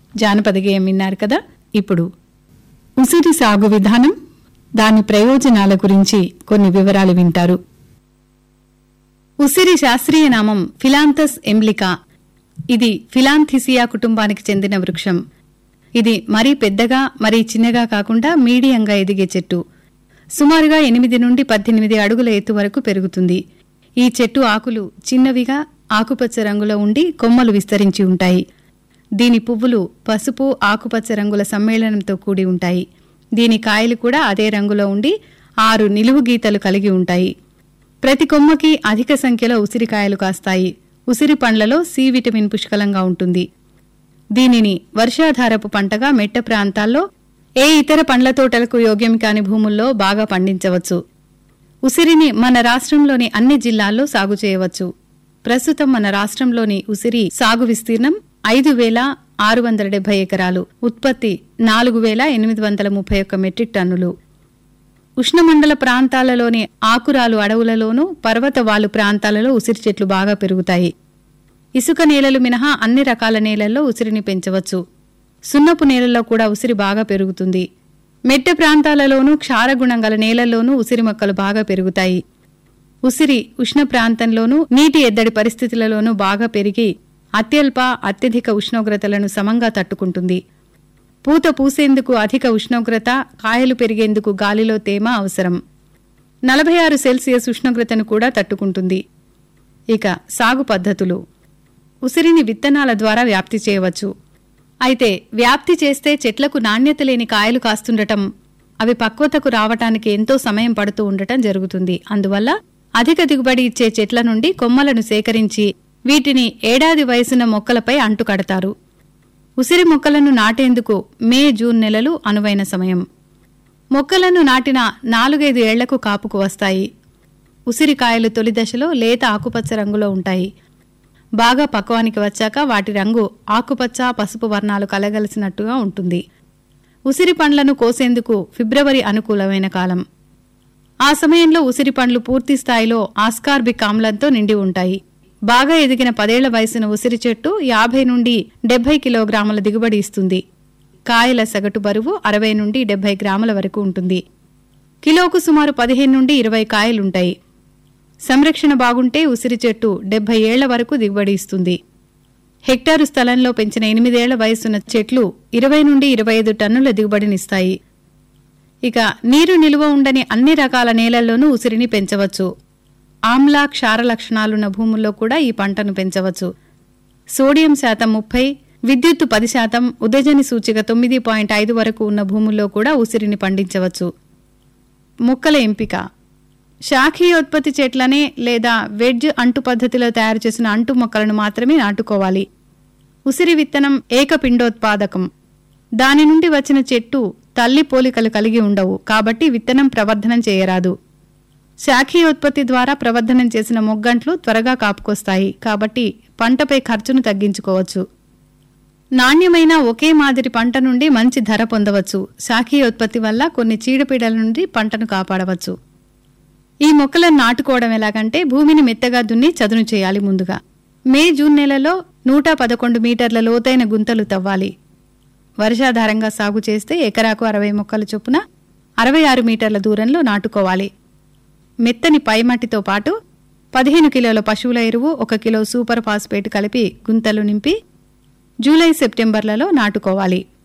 జానపద గేయం విన్నారు కదా ఇప్పుడు ఉసిరి సాగు విధానం దాని ప్రయోజనాల గురించి కొన్ని వివరాలు వింటారు ఉసిరి శాస్త్రీయ నామం ఫిలాంతస్ ఎంబ్లికా ఇది ఫిలాంథిసియా కుటుంబానికి చెందిన వృక్షం ఇది మరీ పెద్దగా మరీ చిన్నగా కాకుండా మీడియంగా ఎదిగే చెట్టు సుమారుగా ఎనిమిది నుండి పద్దెనిమిది అడుగుల ఎత్తు వరకు పెరుగుతుంది ఈ చెట్టు ఆకులు చిన్నవిగా ఆకుపచ్చ రంగులో ఉండి కొమ్మలు విస్తరించి ఉంటాయి దీని పువ్వులు పసుపు ఆకుపచ్చ రంగుల సమ్మేళనంతో కూడి ఉంటాయి దీని కాయలు కూడా అదే రంగులో ఉండి ఆరు నిలువు గీతలు కలిగి ఉంటాయి ప్రతి కొమ్మకి అధిక సంఖ్యలో ఉసిరికాయలు కాస్తాయి ఉసిరి పండ్లలో సి విటమిన్ పుష్కలంగా ఉంటుంది దీనిని వర్షాధారపు పంటగా మెట్ట ప్రాంతాల్లో ఏ ఇతర పండ్ల తోటలకు యోగ్యం కాని భూముల్లో బాగా పండించవచ్చు ఉసిరిని మన రాష్ట్రంలోని అన్ని జిల్లాల్లో సాగు చేయవచ్చు ప్రస్తుతం మన రాష్ట్రంలోని ఉసిరి సాగు విస్తీర్ణం ఐదు వేల ఆరు వందల డెబ్బై ఎకరాలు ఉత్పత్తి నాలుగు వేల ఎనిమిది వందల ముప్పై ఒక్క మెట్రిక్ టన్నులు ఉష్ణమండల ప్రాంతాలలోని ఆకురాలు అడవులలోనూ పర్వతవాలు ప్రాంతాలలో ఉసిరి చెట్లు బాగా పెరుగుతాయి ఇసుక నేలలు మినహా అన్ని రకాల నేలల్లో ఉసిరిని పెంచవచ్చు సున్నపు నేలల్లో కూడా ఉసిరి బాగా పెరుగుతుంది మెట్ట ప్రాంతాలలోనూ క్షారగుణం గల నేలల్లోనూ ఉసిరి మొక్కలు బాగా పెరుగుతాయి ఉసిరి ఉష్ణ ప్రాంతంలోనూ నీటి ఎద్దడి పరిస్థితులలోనూ బాగా పెరిగి అత్యల్ప అత్యధిక ఉష్ణోగ్రతలను సమంగా తట్టుకుంటుంది పూత పూసేందుకు అధిక ఉష్ణోగ్రత కాయలు పెరిగేందుకు గాలిలో తేమ అవసరం నలభై ఆరు సెల్సియస్ ఉష్ణోగ్రతను కూడా తట్టుకుంటుంది ఇక సాగు పద్ధతులు ఉసిరిని విత్తనాల ద్వారా వ్యాప్తి చేయవచ్చు అయితే వ్యాప్తి చేస్తే చెట్లకు నాణ్యత లేని కాయలు కాస్తుండటం అవి పక్వతకు రావటానికి ఎంతో సమయం పడుతూ ఉండటం జరుగుతుంది అందువల్ల అధిక దిగుబడి ఇచ్చే చెట్ల నుండి కొమ్మలను సేకరించి వీటిని ఏడాది వయసున్న మొక్కలపై అంటుకడతారు ఉసిరి మొక్కలను నాటేందుకు మే జూన్ నెలలు అనువైన సమయం మొక్కలను నాటిన నాలుగైదు ఏళ్లకు కాపుకు వస్తాయి ఉసిరికాయలు తొలి దశలో లేత ఆకుపచ్చ రంగులో ఉంటాయి బాగా పక్వానికి వచ్చాక వాటి రంగు ఆకుపచ్చ పసుపు వర్ణాలు కలగలిసినట్టుగా ఉంటుంది ఉసిరి పండ్లను కోసేందుకు ఫిబ్రవరి అనుకూలమైన కాలం ఆ సమయంలో ఉసిరి పండ్లు పూర్తి స్థాయిలో ఆస్కార్బిక్ ఆమ్లంతో నిండి ఉంటాయి బాగా ఎదిగిన పదేళ్ల వయసున ఉసిరి చెట్టు యాభై నుండి డెబ్బై కిలోగ్రాముల దిగుబడి ఇస్తుంది కాయల సగటు బరువు అరవై నుండి డెబ్బై గ్రాముల వరకు ఉంటుంది కిలోకు సుమారు పదిహేను నుండి ఇరవై కాయలుంటాయి సంరక్షణ బాగుంటే ఉసిరి చెట్టు డెబ్బై ఏళ్ల వరకు దిగుబడి ఇస్తుంది హెక్టారు స్థలంలో పెంచిన ఎనిమిదేళ్ల వయసున్న చెట్లు ఇరవై నుండి ఇరవై ఐదు టన్నుల దిగుబడినిస్తాయి ఇక నీరు నిలువ ఉండని అన్ని రకాల నేలల్లోనూ ఉసిరిని పెంచవచ్చు ఆమ్ల క్షార లక్షణాలున్న భూముల్లో కూడా ఈ పంటను పెంచవచ్చు సోడియం శాతం ముప్పై విద్యుత్తు పది శాతం ఉదజని సూచిక తొమ్మిది పాయింట్ ఐదు వరకు ఉన్న భూముల్లో కూడా ఉసిరిని పండించవచ్చు మొక్కల ఎంపిక శాఖీయోత్పత్తి చెట్లనే లేదా వెడ్జ్ అంటు పద్ధతిలో తయారు చేసిన అంటు మొక్కలను మాత్రమే నాటుకోవాలి ఉసిరి విత్తనం ఏకపిండోత్పాదకం దాని నుండి వచ్చిన చెట్టు తల్లి పోలికలు కలిగి ఉండవు కాబట్టి విత్తనం ప్రవర్ధనం చేయరాదు శాఖీయోత్పత్తి ద్వారా ప్రవర్ధనం చేసిన మొగ్గంట్లు త్వరగా కాపుకొస్తాయి కాబట్టి పంటపై ఖర్చును తగ్గించుకోవచ్చు నాణ్యమైన ఒకే మాదిరి పంట నుండి మంచి ధర పొందవచ్చు శాఖీయోత్పత్తి వల్ల కొన్ని చీడపీడల నుండి పంటను కాపాడవచ్చు ఈ మొక్కలను నాటుకోవడం ఎలాగంటే భూమిని మెత్తగా దున్ని చదును చేయాలి ముందుగా మే జూన్ నెలలో నూట పదకొండు మీటర్ల లోతైన గుంతలు తవ్వాలి వర్షాధారంగా సాగు చేస్తే ఎకరాకు అరవై మొక్కల చొప్పున అరవై ఆరు మీటర్ల దూరంలో నాటుకోవాలి మెత్తని పైమట్టితో పాటు పదిహేను కిలోల పశువుల ఎరువు ఒక కిలో సూపర్ ఫాస్ఫేట్ కలిపి గుంతలు నింపి జూలై సెప్టెంబర్లలో నాటుకోవాలి